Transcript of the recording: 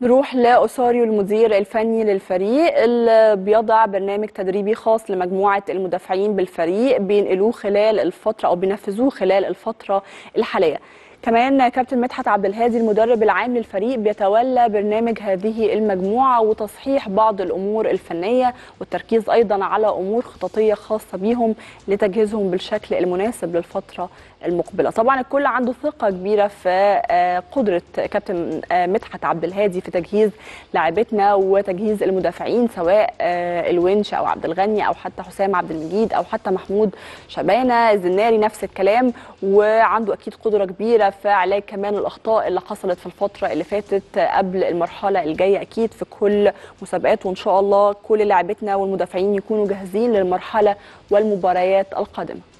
نروح لأوساريو المدير الفني للفريق اللي بيضع برنامج تدريبي خاص لمجموعة المدافعين بالفريق بينقلوه خلال الفترة أو بينفذوه خلال الفترة الحالية كمان كابتن مدحت عبد الهادي المدرب العام للفريق بيتولى برنامج هذه المجموعه وتصحيح بعض الامور الفنيه والتركيز ايضا على امور خططيه خاصه بيهم لتجهيزهم بالشكل المناسب للفتره المقبله طبعا الكل عنده ثقه كبيره في قدره كابتن مدحت عبد الهادي في تجهيز لاعبتنا وتجهيز المدافعين سواء الونش او عبد الغني او حتى حسام عبد المجيد او حتى محمود شبانه الزناري نفس الكلام وعنده اكيد قدره كبيره في علاج كمان الاخطاء اللي حصلت في الفتره اللي فاتت قبل المرحله الجايه اكيد في كل مسابقات وان شاء الله كل لاعبتنا والمدافعين يكونوا جاهزين للمرحله والمباريات القادمه